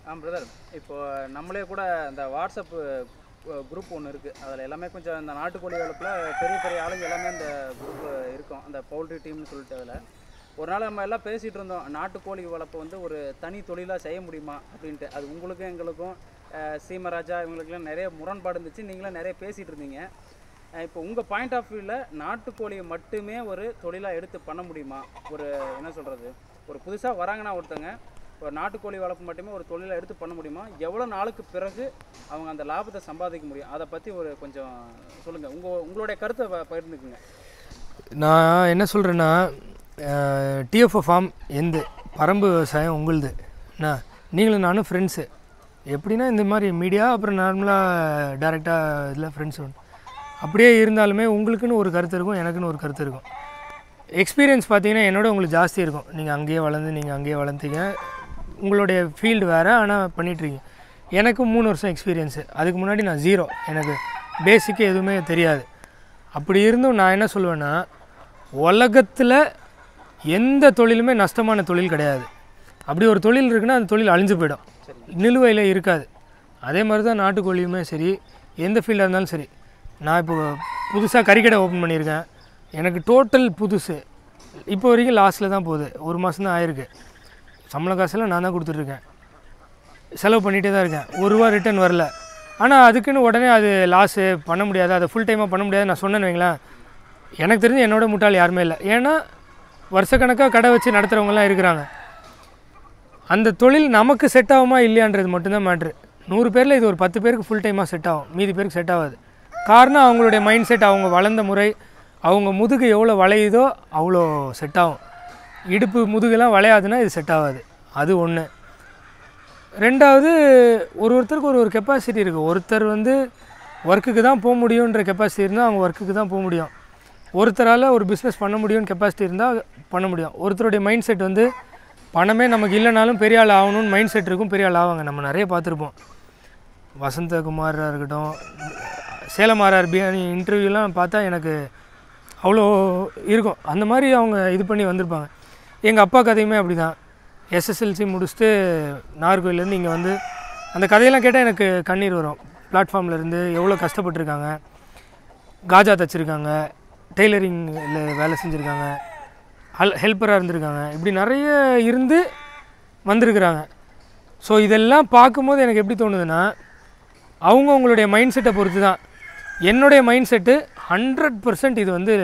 ஆ brother இப்போ நம்மளே கூட இந்த வாட்ஸ்அப் குரூப் ஒன்று இருக்குது அதில் எல்லாமே கொஞ்சம் இந்த நாட்டுக்கோழி வளர்ப்பில் பெரிய பெரிய ஆளுங்க எல்லாமே இந்த குரூப் இருக்கும் அந்த பவுல்ட்ரி டீம்னு சொல்லிட்டு அதில் ஒரு நாள் நம்ம எல்லாம் பேசிகிட்டு இருந்தோம் நாட்டுக்கோழி வளர்ப்பு வந்து ஒரு தனி தொழிலாக செய்ய முடியுமா அப்படின்ட்டு அது உங்களுக்கும் எங்களுக்கும் அஹ், சீமராஜா இவங்களுக்குலாம் நிறைய முரண்பாடு இருந்துச்சு நீங்களும் நிறைய பேசிகிட்டு இருந்தீங்க அஹ், இப்போ உங்கள் பாயிண்ட் ஆஃப் வியூவில் நாட்டுக்கோழியை மட்டுமே ஒரு தொழிலாக எடுத்து பண்ண முடியுமா ஒரு என்ன சொல்கிறது ஒரு புதுசாக வராங்கன்னா ஒருத்தங்க ஒரு நாட்டுக்கோழி வளர்ப்பு மட்டுமே ஒரு தொழிலை எடுத்து பண்ண முடியுமா எவ்வளோ நாளுக்கு பிறகு அவங்க அந்த லாபத்தை சம்பாதிக்க முடியும் அதை பற்றி ஒரு கொஞ்சம் சொல்லுங்கள் உங்கள் உங்களுடைய கருத்தை ப- பகிர்ந்துக்குங்க நான் என்ன சொல்கிறேன்னா டிஎஃப்ஓ ஃபார்ம் எந்த பரம்பு விவசாயம் உங்களுது என்ன நீங்களும் நானும் ஃப்ரெண்ட்ஸு எப்படின்னா இந்த மாதிரி மீடியா அப்புறம் நார்மலாக டேரெக்டாக இதில் ஃப்ரெண்ட்ஸ் அப்படியே இருந்தாலுமே உங்களுக்குன்னு ஒரு கருத்து இருக்கும் எனக்குன்னு ஒரு கருத்து இருக்கும் எக்ஸ்பீரியன்ஸ் பார்த்தீங்கன்னா என்னோட உங்களுக்கு ஜாஸ்தி இருக்கும் நீங்கள் அங்கேயே வளர்ந்து நீங்கள் அங்கேயே வளர்ந்தீங்க உங்களுடைய ஃபீல்டு வேறு ஆனால் பண்ணிகிட்ருக்கீங்க எனக்கு மூணு வருஷம் எக்ஸ்பீரியன்ஸு அதுக்கு முன்னாடி நான் ஜீரோ எனக்கு பேசிக்கு எதுவுமே தெரியாது அப்படி இருந்தும் நான் என்ன சொல்லுவேன்னா உலகத்தில் எந்த தொழிலுமே நஷ்டமான தொழில் கிடையாது அப்படி ஒரு தொழில் இருக்குன்னா அந்த தொழில் அழிஞ்சு போயிடும் நிலுவையில் இருக்காது அதே மாதிரி தான் நாட்டுக்கோழியுமே சரி எந்த ஃபீல்டாக இருந்தாலும் சரி நான் இப்போ புதுசாக கறிக்கடை ஓப்பன் பண்ணியிருக்கேன் எனக்கு டோட்டல் புதுசு இப்போ வரைக்கும் லாஸ்ட்டில் தான் போகுது ஒரு மாதம் தான் ஆயிருக்கு சம்பள காசெல்லாம் நான் தான் கொடுத்துட்ருக்கேன் செலவு பண்ணிகிட்டே தான் இருக்கேன் ஒரு ரூபா ரிட்டர்ன் வரல ஆனால் அதுக்குன்னு உடனே அது லாஸு பண்ண முடியாது அதை ஃபுல் டைமாக பண்ண முடியாது நான் சொன்னேன்னு வைங்களேன் எனக்கு தெரிஞ்சு என்னோட முட்டாள் யாருமே இல்லை ஏன்னா வருஷக்கணக்காக கடை வச்சு நடத்துகிறவங்கலாம் இருக்கிறாங்க அந்த தொழில் நமக்கு செட் ஆகுமா இல்லையான்றது மட்டும்தான் மேட்ரு நூறு பேரில் இது ஒரு பத்து பேருக்கு ஃபுல் டைமாக செட் ஆகும் மீதி பேருக்கு செட் ஆகாது காரணம் அவங்களுடைய மைண்ட் செட் அவங்க வளர்ந்த முறை அவங்க முதுகு எவ்வளோ வளையுதோ அவ்வளோ செட் ஆகும் இடுப்பு முதுகெல்லாம் வளையாதுன்னா இது செட் ஆகாது அது ஒன்று ரெண்டாவது ஒரு ஒருத்தருக்கு ஒரு ஒரு கெப்பாசிட்டி இருக்குது ஒருத்தர் வந்து ஒர்க்குக்கு தான் போக முடியுன்ற கெப்பாசிட்டி இருந்தால் அவங்க ஒர்க்குக்கு தான் போக முடியும் ஒருத்தரால் ஒரு பிஸ்னஸ் பண்ண முடியும்னு கெப்பாசிட்டி இருந்தால் பண்ண முடியும் ஒருத்தருடைய மைண்ட் செட் வந்து பணமே நமக்கு இல்லைனாலும் பெரிய ஆள் ஆகணும்னு மைண்ட் செட் இருக்கும் பெரிய ஆள் ஆவாங்க நம்ம நிறைய பார்த்துருப்போம் வசந்தகுமாராக இருக்கட்டும் சேலம் ஆர்ஆர் பிரியாணி இன்டர்வியூலாம் பார்த்தா எனக்கு அவ்வளோ இருக்கும் அந்த மாதிரி அவங்க இது பண்ணி வந்திருப்பாங்க எங்கள் அப்பா கதையுமே அப்படி தான் எஸ்எஸ்எல்சி முடிச்சுட்டு நாகர்கோயிலேருந்து இங்கே வந்து அந்த கதையெல்லாம் கேட்டால் எனக்கு கண்ணீர் வரும் பிளாட்ஃபார்மில் இருந்து எவ்வளோ கஷ்டப்பட்டிருக்காங்க காஜா தச்சிருக்காங்க டெய்லரிங்கில் வேலை செஞ்சுருக்காங்க ஹெல் ஹெல்ப்பராக இருந்திருக்காங்க இப்படி நிறைய இருந்து வந்திருக்கிறாங்க ஸோ இதெல்லாம் பார்க்கும்போது எனக்கு எப்படி தோணுதுன்னா அவங்கவுங்களுடைய மைண்ட் செட்டை பொறுத்து தான் என்னுடைய மைண்ட் செட்டு ஹண்ட்ரட் பர்சன்ட் இது வந்து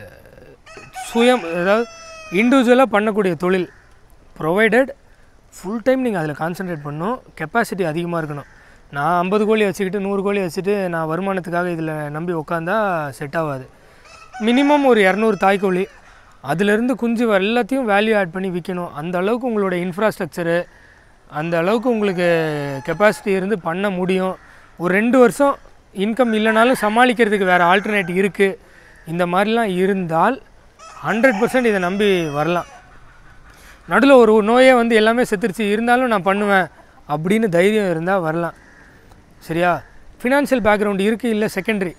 சுயம் அதாவது இண்டிவிஜுவலாக பண்ணக்கூடிய தொழில் ப்ரொவைடட் ஃபுல் டைம் நீங்கள் அதில் கான்சென்ட்ரேட் பண்ணணும் கெப்பாசிட்டி அதிகமாக இருக்கணும் நான் ஐம்பது கோழி வச்சுக்கிட்டு நூறு கோழி வச்சுட்டு நான் வருமானத்துக்காக இதில் நம்பி உட்காந்தா செட் ஆகாது மினிமம் ஒரு இரநூறு தாய்க்கோழி அதிலிருந்து குஞ்சு வர எல்லாத்தையும் வேல்யூ ஆட் பண்ணி விற்கணும் அந்த அளவுக்கு உங்களோட இன்ஃப்ராஸ்ட்ரக்சரு அந்த அளவுக்கு உங்களுக்கு கெப்பாசிட்டி இருந்து பண்ண முடியும் ஒரு ரெண்டு வருஷம் இன்கம் இல்லைனாலும் சமாளிக்கிறதுக்கு வேறு ஆல்டர்னேட்டிவ் இருக்குது இந்த மாதிரிலாம் இருந்தால் ஹண்ட்ரட் பர்சன்ட் இதை நம்பி வரலாம் நடுவில் ஒரு நோயே வந்து எல்லாமே செத்துருச்சு இருந்தாலும் நான் பண்ணுவேன் அப்படின்னு தைரியம் இருந்தால் வரலாம் சரியா ஃபினான்ஷியல் பேக்ரவுண்ட் இருக்குது இல்லை செகண்டரி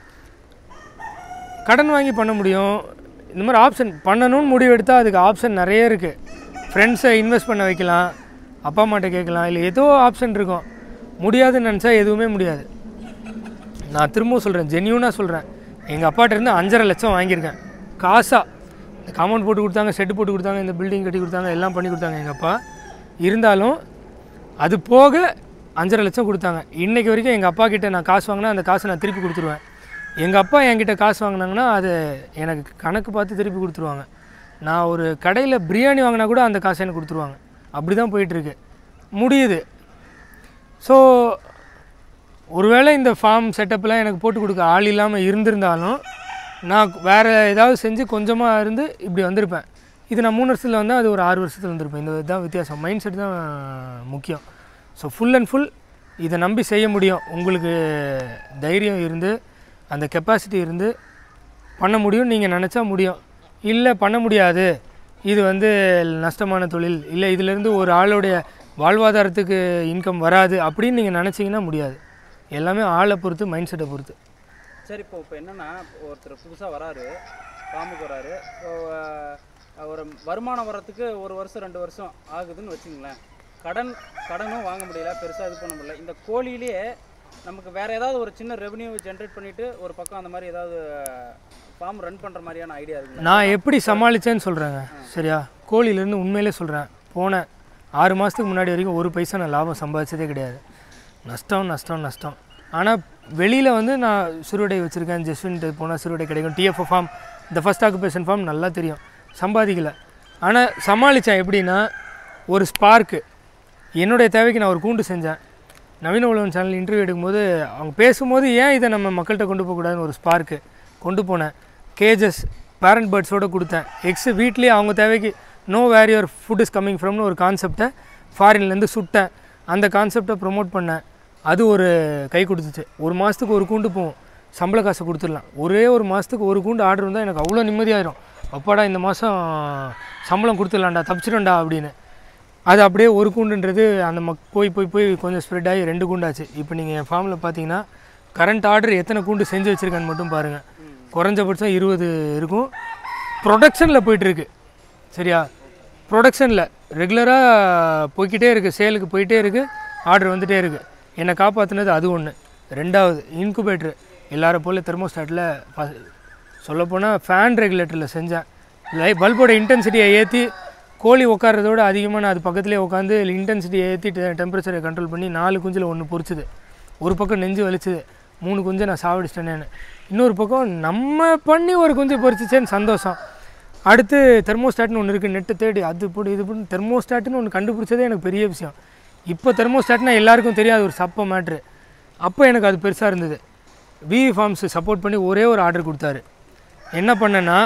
கடன் வாங்கி பண்ண முடியும் இந்த மாதிரி ஆப்ஷன் பண்ணணும்னு முடிவு எடுத்தால் அதுக்கு ஆப்ஷன் நிறைய இருக்குது ஃப்ரெண்ட்ஸை இன்வெஸ்ட் பண்ண வைக்கலாம் அப்பா அம்மாட்ட கேட்கலாம் இல்லை ஏதோ ஆப்ஷன் இருக்கும் முடியாதுன்னு நினச்சா எதுவுமே முடியாது நான் திரும்பவும் சொல்கிறேன் ஜென்யூனாக சொல்கிறேன் எங்கள் அப்பாட்ட இருந்து அஞ்சரை லட்சம் வாங்கியிருக்கேன் காசாக இந்த காம்பவுண்ட் போட்டு கொடுத்தாங்க ஷெட்டு போட்டு கொடுத்தாங்க இந்த பில்டிங் கட்டி கொடுத்தாங்க எல்லாம் பண்ணி கொடுத்தாங்க எங்கள் அப்பா இருந்தாலும் அது போக அஞ்சரை லட்சம் கொடுத்தாங்க இன்றைக்கி வரைக்கும் எங்கள் அப்பா கிட்ட நான் காசு வாங்கினா அந்த காசை நான் திருப்பி கொடுத்துருவேன் எங்கள் அப்பா என்கிட்ட காசு வாங்கினாங்கன்னா அது எனக்கு கணக்கு பார்த்து திருப்பி கொடுத்துருவாங்க நான் ஒரு கடையில் பிரியாணி வாங்கினா கூட அந்த காசை எனக்கு கொடுத்துருவாங்க அப்படி தான் போயிட்டுருக்கு முடியுது ஸோ ஒருவேளை இந்த ஃபார்ம் செட்டப்லாம் எனக்கு போட்டு கொடுக்க ஆள் இல்லாமல் இருந்திருந்தாலும் நான் வேறு ஏதாவது செஞ்சு கொஞ்சமாக இருந்து இப்படி வந்திருப்பேன் இது நான் மூணு வருஷத்தில் வந்தால் அது ஒரு ஆறு வருஷத்தில் வந்திருப்பேன் இந்த இதுதான் வித்தியாசம் மைண்ட் செட் தான் முக்கியம் ஸோ ஃபுல் அண்ட் ஃபுல் இதை நம்பி செய்ய முடியும் உங்களுக்கு தைரியம் இருந்து அந்த கெப்பாசிட்டி இருந்து பண்ண முடியும் நீங்கள் நினச்சா முடியும் இல்லை பண்ண முடியாது இது வந்து நஷ்டமான தொழில் இல்லை இதிலேருந்து ஒரு ஆளுடைய வாழ்வாதாரத்துக்கு இன்கம் வராது அப்படின்னு நீங்கள் நினச்சிங்கன்னா முடியாது எல்லாமே ஆளை பொறுத்து மைண்ட் செட்டை பொறுத்து சரி இப்போ இப்போ என்னென்னா ஒருத்தர் புதுசாக வராரு ஃபார்முக்கு வராரு இப்போ, அஹ், ஒரு வருமானம் வர்றதுக்கு ஒரு வருஷம் ரெண்டு வருஷம் ஆகுதுன்னு வச்சுங்களேன் கடன் கடனும் வாங்க முடியல பெருசாக இது பண்ண முடியல இந்த கோழியிலேயே நமக்கு வேற ஏதாவது ஒரு சின்ன ரெவன்யூ ஜென்ரேட் பண்ணிட்டு ஒரு பக்கம் அந்த மாதிரி ஏதாவது ஃபார்ம் ரன் பண்ணுற மாதிரியான ஐடியா இருக்குங்களா நான் எப்படி சமாளித்தேன்னு சொல்கிறேங்க சரியா கோழியிலேருந்து உண்மையிலே சொல்கிறேன் போன ஆறு மாதத்துக்கு முன்னாடி வரைக்கும் ஒரு பைசா நான் லாபம் சம்பாதிச்சதே கிடையாது நஷ்டம் நஷ்டம் நஷ்டம் ஆனால் வெளியில் வந்து நான் சிறுவடை வச்சுருக்கேன் ஜெஸ்வின்ட்டு போனால் சிறுவடை கிடைக்கும் டிஎஃப்ஓ ஃபார்ம் இந்த ஃபஸ்ட் ஆக்குபேஷன் ஃபார்ம் நல்லா தெரியும் சம்பாதிக்கல ஆனால் சமாளித்தேன் எப்படின்னா ஒரு ஸ்பார்க்கு என்னுடைய தேவைக்கு நான் ஒரு கூண்டு செஞ்சேன் நவீன உலகம் சேனல் இன்டர்வியூ எடுக்கும்போது அவங்க பேசும்போது ஏன் இதை நம்ம மக்கள்கிட்ட கொண்டு போகக்கூடாதுன்னு ஒரு ஸ்பார்க்கு கொண்டு போனேன் கேஜஸ் பேரண்ட் பேர்ட்ஸோடு கொடுத்தேன் எக்ஸ் வீட்லேயே அவங்க தேவைக்கு no where your food is coming ஃப்ரம்னு ஒரு கான்செப்டை ஃபாரின்லேருந்து சுட்டேன் அந்த கான்செப்டை ப்ரொமோட் பண்ணேன் அது ஒரு கை கொடுத்துச்சு ஒரு மாதத்துக்கு ஒரு கூண்டு போகும் சம்பள காசை கொடுத்துடலாம் ஒரே ஒரு மாதத்துக்கு ஒரு கூண்டு ஆர்டர் இருந்தால் எனக்கு அவ்வளோ நிம்மதியாயிரும் அப்பாடா இந்த மாதம் சம்பளம் கொடுத்துடலாம்டா தப்பிச்சிடும்டா அப்படின்னு அது அப்படியே ஒரு கூண்டுன்றது அந்த மக் போய் போய் போய் கொஞ்சம் ஸ்ப்ரெட் ஆகி ரெண்டு கூண்டாச்சு இப்போ நீங்கள் என் ஃபார்மில் பார்த்தீங்கன்னா கரண்ட் ஆர்டர் எத்தனை கூண்டு செஞ்சு வச்சுருக்கேன்னு மட்டும் பாருங்கள் குறைஞ்சபட்சம் இருபது இருக்கும் ப்ரொடக்ஷனில் போயிட்டுருக்கு சரியா ப்ரொடக்ஷனில் ரெகுலராக போய்க்கிட்டே இருக்குது சேலுக்கு போயிட்டே இருக்குது ஆர்டர் வந்துகிட்டே இருக்குது என்னை காப்பாற்றினது அது ஒன்று ரெண்டாவது இன்குபேட்ரு எல்லாரை போல் தெர்மோஸ்டாட்டில் சொல்லப்போனால் ஃபேன் ரெகுலேட்டரில் செஞ்சேன் லை பல்போட இன்டென்சிட்டியை ஏற்றி கோழி உட்காரதோட அதிகமாக நான் அது பக்கத்துலேயே உட்காந்து இன்டென்சிட்டியை ஏற்றி டெம்பரேச்சரை கண்ட்ரோல் பண்ணி நாலு குஞ்சில் ஒன்று பொரிச்சுது ஒரு பக்கம் நெஞ்சு வலிச்சுது மூணு குஞ்சை நான் சாவடிச்சிட்டேனேன்னு இன்னொரு பக்கம் நம்ம பண்ணி ஒரு குஞ்சு பொரிச்சிச்சேன்னு சந்தோஷம் அடுத்து தெர்மோஸ்டாட்னு ஒன்று இருக்குது நெட்டு தேடி அது போட்டு இது போட்டு தெர்மோஸ்டாட்னு ஒன்று கண்டுபிடிச்சதே எனக்கு பெரிய விஷயம் இப்போ தெர்மோஸ்டாட்னா எல்லாருக்கும் தெரியாது ஒரு சப்ப மேட்ரு அப்போ எனக்கு அது பெருசாக இருந்தது வி ஃபார்ம்ஸ் சப்போர்ட் பண்ணி ஒரே ஒரு ஆர்டர் கொடுத்தாரு என்ன பண்ணேன்னா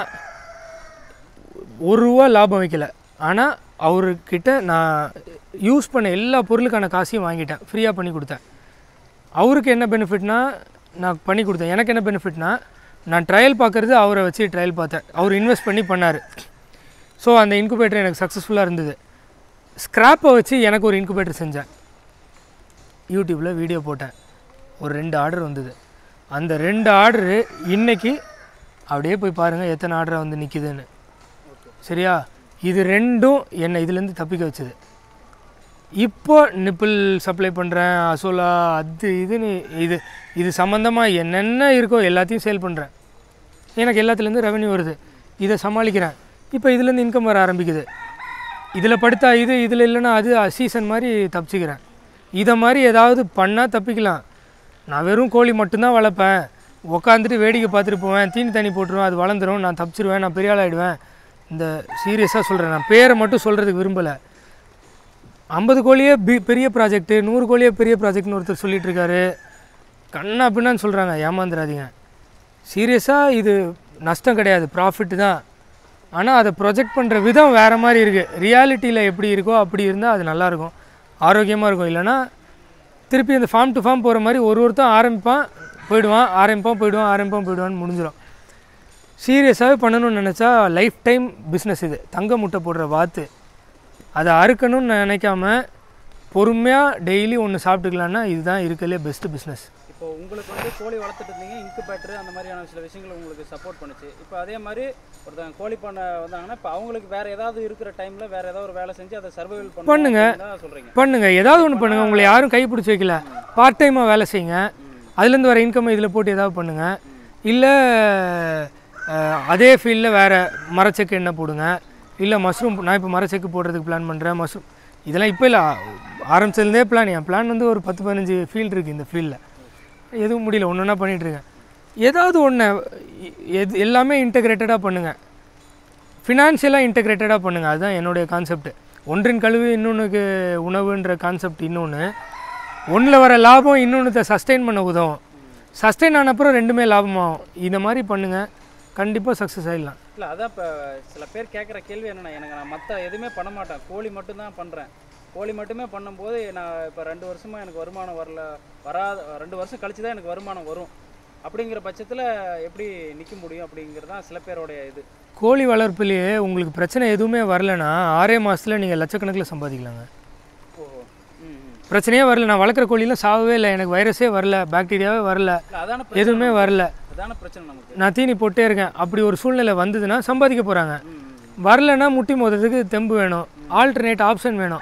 ஒரு ரூபா லாபம் வைக்கல ஆனால் அவர்கிட்ட நான் யூஸ் பண்ண எல்லா பொருளுக்கான காசையும் வாங்கிட்டேன் ஃப்ரீயாக பண்ணி கொடுத்தேன் அவருக்கு என்ன பெனிஃபிட்னா நான் பண்ணி கொடுத்தேன் எனக்கு என்ன பெனிஃபிட்னா நான் ட்ரையல் பார்க்குறது அவரை வச்சு ட்ரையல் பார்த்தேன் அவர் இன்வெஸ்ட் பண்ணி பண்ணார் ஸோ அந்த இன்குபேட்டர் எனக்கு சக்ஸஸ்ஃபுல்லாக இருந்தது ஸ்க்ராப்பை வச்சு எனக்கு ஒரு இன்குபேட்டர் செஞ்சேன் யூடியூப்பில் வீடியோ போட்டேன் ஒரு ரெண்டு ஆர்டர் வந்தது அந்த ரெண்டு ஆர்டரு இன்னைக்கு அப்படியே போய் பாருங்கள் எத்தனை ஆர்டர் வந்து நிற்கிதுன்னு சரியா இது ரெண்டும் என்னை இதுலேருந்து தப்பிக்க வச்சுது இப்போ நிப்பிள் சப்ளை பண்ணுறேன் அசோலா அது இதுன்னு இது இது சம்மந்தமாக என்னென்ன இருக்கோ எல்லாத்தையும் சேல் பண்ணுறேன் எனக்கு எல்லாத்துலேருந்து ரெவென்யூ வருது இதை சமாளிக்கிறேன் இப்போ இதுலேருந்து இன்கம் வர ஆரம்பிக்குது இதில் படுத்தா இது இதில் இல்லைன்னா அது சீசன் மாதிரி தப்பிச்சுக்கிறேன் இதை மாதிரி ஏதாவது பண்ணால் தப்பிக்கலாம் நான் வெறும் கோழி மட்டும்தான் வளர்ப்பேன் உட்காந்துட்டு வேடிக்கை பார்த்துட்டு போவேன் தீனி தண்ணி போட்டுருவேன் அது வளர்ந்துரும் நான் தப்பிச்சிருவேன் நான் பெரிய ஆளாயிடுவேன் இந்த சீரியஸாக சொல்கிறேன் நான் பேரை மட்டும் சொல்கிறதுக்கு விரும்பலை ஐம்பது கோழியே பி பெரிய ப்ராஜெக்ட்டு நூறு கோழியே பெரிய ப்ராஜெக்ட்னு ஒருத்தர் சொல்லிட்டு இருக்காரு கண்ணா பின்னான்னு சொல்கிறாங்க ஏமாந்துடாதீங்க சீரியஸாக இது நஷ்டம் கிடையாது ப்ராஃபிட் தான் ஆனால் அதை ப்ரொஜெக்ட் பண்ணுற விதம் வேறு மாதிரி இருக்குது ரியாலிட்டியில் எப்படி இருக்கோ அப்படி இருந்தால் அது நல்லாயிருக்கும் ஆரோக்கியமாக இருக்கும் இல்லைன்னா திருப்பி அந்த ஃபார்ம் டு ஃபார்ம் போகிற மாதிரி ஒரு ஒருத்தன் ஆரம்பிப்பான் போயிடுவான் ஆரம்பிப்பான் போயிடுவான் ஆரம்பிப்பான் போயிடுவான்னு முடிஞ்சிடும் சீரியஸாகவே பண்ணணும்னு நினச்சா லைஃப் டைம் பிஸ்னஸ் இது தங்க முட்டை போடுற வாத்து அதை அறுக்கணும்னு நினைக்காம பொறுமையாக டெய்லி ஒன்று சாப்பிட்டுக்கலான்னா இதுதான் இருக்கலே பெஸ்ட்டு பிஸ்னஸ் இப்போ உங்களுக்கு வந்து கோழி வளர்த்துட்டு இருந்தீங்க இன்குபேட்டர் அந்த மாதிரியான சில விஷயங்கள் உங்களுக்கு சப்போர்ட் பண்ணுச்சு இப்போ அதே மாதிரி ஒருத்தங்க கோழி பண்ண வந்தாங்கன்னா இப்போ அவங்களுக்கு வேற ஏதாவது இருக்கிற டைம்ல வேற ஏதாவது ஒரு வேலை செஞ்சு அதை சர்வைவல் பண்ணுங்க. தான் சொல்றீங்க பண்ணுங்க ஏதாவது ஒன்று பண்ணுங்கள் உங்களை யாரும் கை பிடிச்சி வைக்கல பார்ட் டைமாக வேலை செய்யுங்க அதுலேருந்து வர இன்கம் இதில் போட்டு ஏதாவது பண்ணுங்கள் இல்லை அதே ஃபீல்டில் வேறு மரச்செக்கு என்ன போடுங்க இல்லை மஷ்ரூம் நான் இப்போ மரச்செக்கு போடுறதுக்கு பிளான் பண்ணுறேன் மஷ்ரூம் இதெல்லாம் இப்போ இல்லை ஆரம்பிச்சதுலேருந்தே பிளான் என் பிளான் வந்து ஒரு பத்து பதினஞ்சு ஃபீல்டு இருக்குது இந்த ஃபீல்டில் எதுவும் முடியல ஒன்று ஒன்றா பண்ணிகிட்ருக்கேன் ஏதாவது ஒன்று எது எல்லாமே இன்டகிரேட்டடாக பண்ணுங்கள் ஃபினான்ஷியலாக இன்டகிரேட்டடாக பண்ணுங்கள் அதுதான் என்னுடைய கான்செப்ட் ஒன்றின் கழுவு இன்னொன்றுக்கு உணவுன்ற கான்செப்ட் இன்னொன்று ஒன்றில் வர லாபம் இன்னொன்று சஸ்டெயின் பண்ண உதவும் சஸ்டெயின் ஆன அப்புறம் ரெண்டுமே லாபமாகும் இந்த மாதிரி பண்ணுங்கள் கண்டிப்பாக சக்ஸஸ் ஆகிடலாம் இல்லை அதான் இப்போ சில பேர் கேட்குற கேள்வி என்னன்னா எனக்கு நான் மற்ற எதுவுமே பண்ண மாட்டேன் கோழி மட்டும்தான் பண்ணுறேன் கோழி மட்டுமே பண்ணும்போது நான் இப்போ ரெண்டு வருஷமாக எனக்கு வருமானம் வரல வராத ரெண்டு வருஷம் கழிச்சு தான் எனக்கு வருமானம் வரும் அப்படிங்கிற பட்சத்தில் எப்படி நிற்க முடியும் அப்படிங்கிறது தான் சில பேருடைய இது கோழி வளர்ப்புலேயே உங்களுக்கு பிரச்சனை எதுவுமே வரலனா ஆறே மாதத்தில் நீங்கள் லட்சக்கணக்கில் சம்பாதிக்கலாங்க ஓ ம் ம். பிரச்சனையே வரல நான் வளர்க்குற கோழிலாம் சாகவே இல்லை எனக்கு வைரஸே வரல பாக்டீரியாவே வரல இல்லை அதான பிரச்சனை எதுவுமே வரல அதான பிரச்சனை நமக்கு நான் தீனி போட்டே இருக்கேன் அப்படி ஒரு சூழ்நிலை வந்ததுன்னா சம்பாதிக்க போகிறாங்க ம் ம். வரலன்னா முட்டி மோதுறதுக்கு தெம்பு வேணும் ஆல்டர்னேட் ஆப்ஷன் வேணும்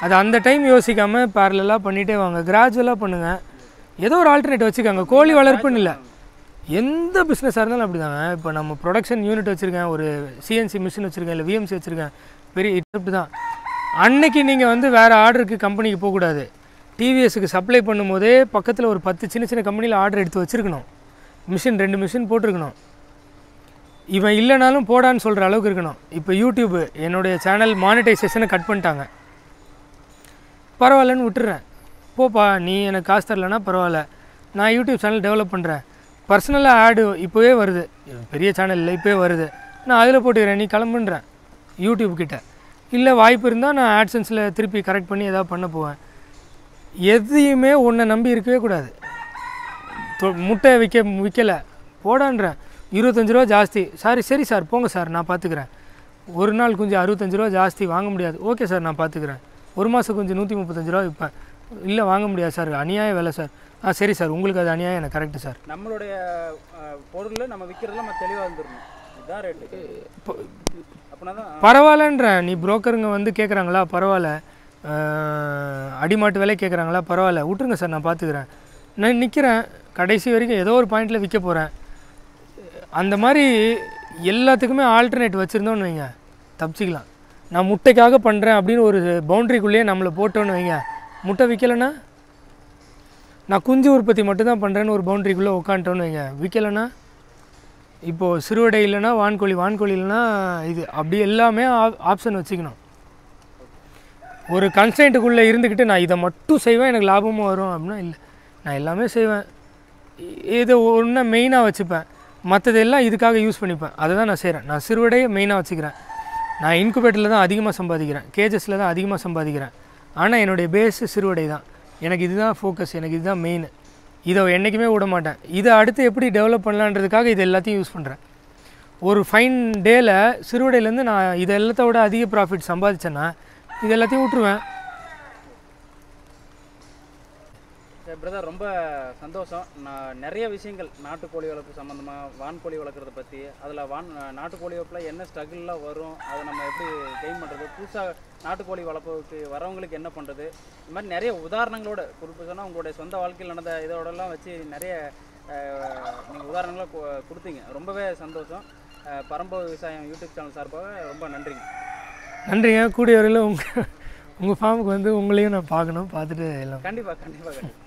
அது அந்த டைம் யோசிக்காமல் பேரலாக பண்ணிகிட்டே வாங்க கிராஜுவலாக பண்ணுங்கள் ஏதோ ஒரு ஆல்டர்னேட் வச்சுக்கோங்க கோழி வளர்ப்புன்னு இல்லை எந்த பிஸ்னஸாக இருந்தாலும் அப்படிதாங்க இப்போ நம்ம ப்ரொடக்ஷன் யூனிட் வச்சுருக்கேன் ஒரு சிஎன்சி மிஷின் வச்சுருக்கேன் இல்லை விஎம்சி வச்சுருக்கேன் பெரிய இட்டு தான் அன்னைக்கு நீங்கள் வந்து வேறு ஆர்டருக்கு கம்பெனிக்கு போகக்கூடாது டிவிஎஸ்க்கு சப்ளை பண்ணும்போதே பக்கத்தில் ஒரு பத்து சின்ன சின்ன கம்பெனியில் ஆர்டர் எடுத்து வச்சுருக்கணும் மிஷின் ரெண்டு மிஷின் போட்டிருக்கணும் இவன் இல்லைனாலும் போடான்னு சொல்கிற அளவுக்கு இருக்கணும் இப்போ யூடியூப் என்னுடைய சேனல் மானிட்டைசேஷனை கட் பண்ணிட்டாங்க பரவாயில்லன்னு விட்டுறேன் போப்பா நீ எனக்கு காசு தரலன்னா பரவாயில்ல நான் யூடியூப் சேனல் டெவலப் பண்ணுறேன் பர்சனலாக ஆடு இப்போவே வருது பெரிய சேனல் இல்லை இப்போவே வருது நான் அதில் போட்டுக்கிறேன் நீ கிளம்புன்றேன் யூடியூப் கிட்ட இல்லை வாய்ப்பு இருந்தால் நான் ஆட்சன்ஸில் திருப்பி கரெக்ட் பண்ணி ஏதாவது பண்ண போவேன் எதையுமே உன்னை நம்பி இருக்கவே கூடாது தொ- முட்டை விற்க விற்கலை போடான்றேன் இருபத்தஞ்சு ரூபா ஜாஸ்தி சாரி சரி சார் போங்க சார் நான் பார்த்துக்கிறேன் ஒரு நாள் குஞ்சு அறுபத்தஞ்சு ரூபா ஜாஸ்தி வாங்க முடியாது ஓகே சார் நான் பார்த்துக்கிறேன் ஒரு மாதம் குஞ்சு நூற்றி முப்பத்தஞ்சு ரூபா விற்பேன் இல்லை வாங்க முடியாது சார் அநியாய விலை சார் ஆ சரி சார் உங்களுக்கு அது அநியாயம் எனக்கு கரெக்டு சார் நம்மளுடைய பொருள் நம்ம விற்கிறதுல நம்ம தெளிவாக இருந்துடணும் இதுதான் ரேட்டு அப்படின்னா தான் பரவாயில்லன்றேன் நீ புரோக்கருங்க வந்து கேட்குறாங்களா பரவாயில்ல அஹ், அடிமாட்டு விலை கேட்குறாங்களா பரவாயில்ல விட்ருங்க சார் நான் பார்த்துக்கிறேன் நான் நிற்கிறேன் கடைசி வரைக்கும் ஏதோ ஒரு பாயிண்டில் விற்க போகிறேன் அந்த மாதிரி எல்லாத்துக்குமே ஆல்டர்னேட் வச்சுருந்தோன்னு வைங்க தப்பிச்சிக்கலாம் நான் முட்டைக்காக பண்ணுறேன் அப்படின்னு ஒரு பவுண்ட்ரிக்குள்ளேயே நம்மளை போட்டோன்னு வைங்க முட்டை விற்கலைன்னா நான் குஞ்சு உற்பத்தி மட்டும்தான் பண்ணுறேன்னு ஒரு பவுண்ட்ரிக்குள்ளே உட்காந்துட்டோன்னு வைங்க விற்கலைன்னா இப்போது சிறுவடை இல்லைன்னா வான்கோழி வான்கோழி இல்லைன்னா இது அப்படி எல்லாமே ஆப்ஷன் வச்சுக்கணும் ஒரு கன்ஸ்டன்ட்டுக்குள்ளே இருந்துக்கிட்டு நான் இதை மட்டும் செய்வேன் எனக்கு லாபமும் வரும் அப்படின்னா இல்லை நான் எல்லாமே செய்வேன் இ- இது ஒன்றா மெயினாக வச்சுப்பேன் மற்றதெல்லாம் இதுக்காக யூஸ் பண்ணிப்பேன் அதை தான் நான் செய்கிறேன் நான் சிறுவடையை மெயினாக வச்சுக்கிறேன் நான் இன்குபேட்டரில் தான் அதிகமாக சம்பாதிக்கிறேன் கேஜஸில் தான் அதிகமாக சம்பாதிக்கிறேன் ஆனால் என்னுடைய பேஸு சிறுவடை தான் எனக்கு இதுதான் ஃபோக்கஸ் எனக்கு இதுதான் மெயின் இதை என்றைக்குமே விட மாட்டேன் இதை அடுத்து எப்படி டெவலப் பண்ணலான்றதுக்காக இது எல்லாத்தையும் யூஸ் பண்ணுறேன் ஒரு ஃபைன் டேயில் சிறுவடையிலேருந்து நான் இதை எல்லாத்த விட அதிக ப்ராஃபிட் சம்பாதிச்சேன்னா இது எல்லாத்தையும் விட்ருவேன் பிரதர் ரொம்ப சந்தோஷம் நான் நிறைய விஷயங்கள் நாட்டுக்கோழி வளர்ப்பு சம்மந்தமாக வான்கோழி வளர்க்குறத பற்றி அதில் வான் நாட்டுக்கோழி வளர்ப்பில் என்ன ஸ்ட்ரகிள்லாம் வரும் அதை நம்ம எப்படி கெயின் பண்ணுறது புதுசாக நாட்டுக்கோழி வளர்ப்புக்கு வரவங்களுக்கு என்ன பண்ணுறது இந்த மாதிரி நிறைய உதாரணங்களோட குறிப்பு சொன்னால் உங்களுடைய சொந்த வாழ்க்கையில் நடந்த இதோடலாம் வச்சு நிறைய நீங்கள் உதாரணங்களாக கு- கொடுத்தீங்க ரொம்பவே சந்தோஷம் அஹ், பரம்பு விவசாயம் யூடியூப் சேனல் சார்பாக ரொம்ப நன்றிங்க நன்றிங்க கூடிய வரையில் உங்கள் உங்கள் ஃபார்முக்கு வந்து உங்களையும் நான் பார்க்கணும் பார்த்துட்டு எல்லாம் கண்டிப்பாக கண்டிப்பாக கண்டிப்பாக